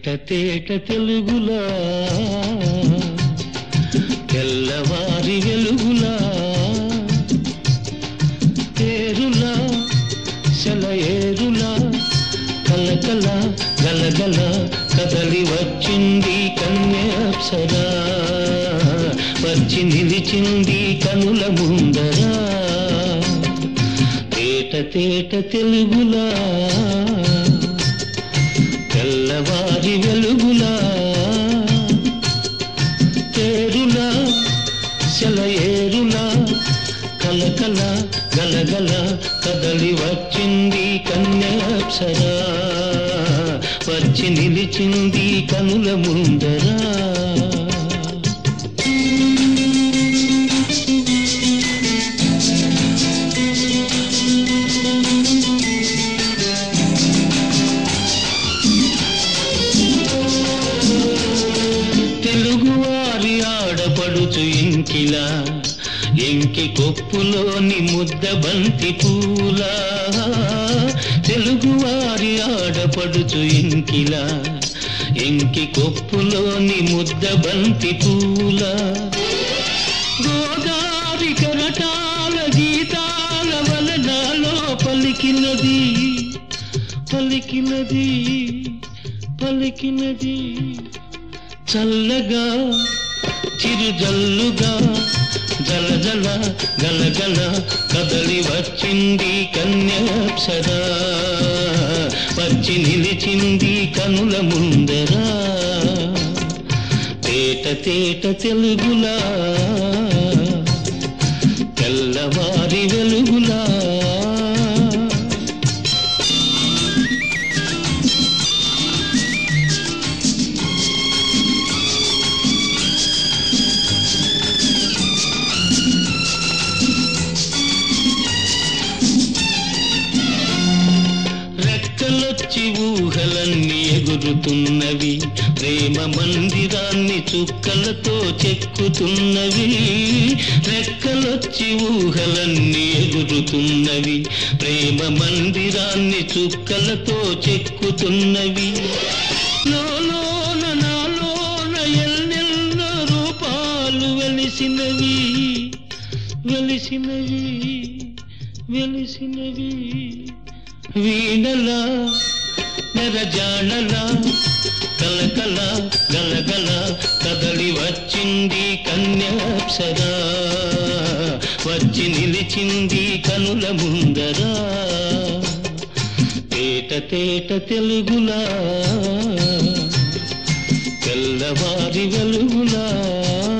తేట తేట తెలుగులా తెల్లవారి వెలుగులా ఏరులా సెలయేరులా కలకల గలగల కదలి వచ్చింది కన్యాప్సరా వచ్చి నిలిచింది కనుల ముందరా తేట తేట తెలుగులా తెల్లవారి వెలుగులా తేరులా సెలయేరులా కలకల గలగల కదలి వచ్చింది కన్యాప్సరా వచ్చి నిలిచింది కనుల ముందరా తెలుగువారి ఆడపడుచు ఇంకిలా ఎంకి కొప్పులోని ముద్ద బంతి పూల తెలుగువారి ఆడపడుచు ఇంకిలా ఎంకి కొప్పులోని ముద్ద బంతి పూల గోదారి కరటాల గీతాల వలనాలో పలికినది పలికినది పలికినది చల్లగా చిరుజల్లుగా జలజల గలగల కదలి వచ్చింది కన్యాప్సరా వచ్చి నిలిచింది కనుల ముందరా తేట తేట తెలుగులా తెల్లవారి వెలుగులా రెక్కలొచ్చి ఊహలన్నీ ఎగురుతున్నవి ప్రేమ మందిరాన్ని చుక్కలతో చెక్కుతున్నవి రెక్కలొచ్చి ఊహలన్నీ ఎగురుతున్నవి ప్రేమ మందిరాన్ని చుక్కలతో చెక్కుతున్నవి లోలోన నాలోన ఎన్నెన్నో రూపాలు వెలిసినవి వెలిసినవి వెలిసినవి వీణలా నెరజాడలా కలకల గలగల కదలి వచ్చింది కన్యాప్సరా వచ్చి నిలిచింది కనుల ముందరా తేట తేట తెలుగులా తెల్లవారి వెలుగులా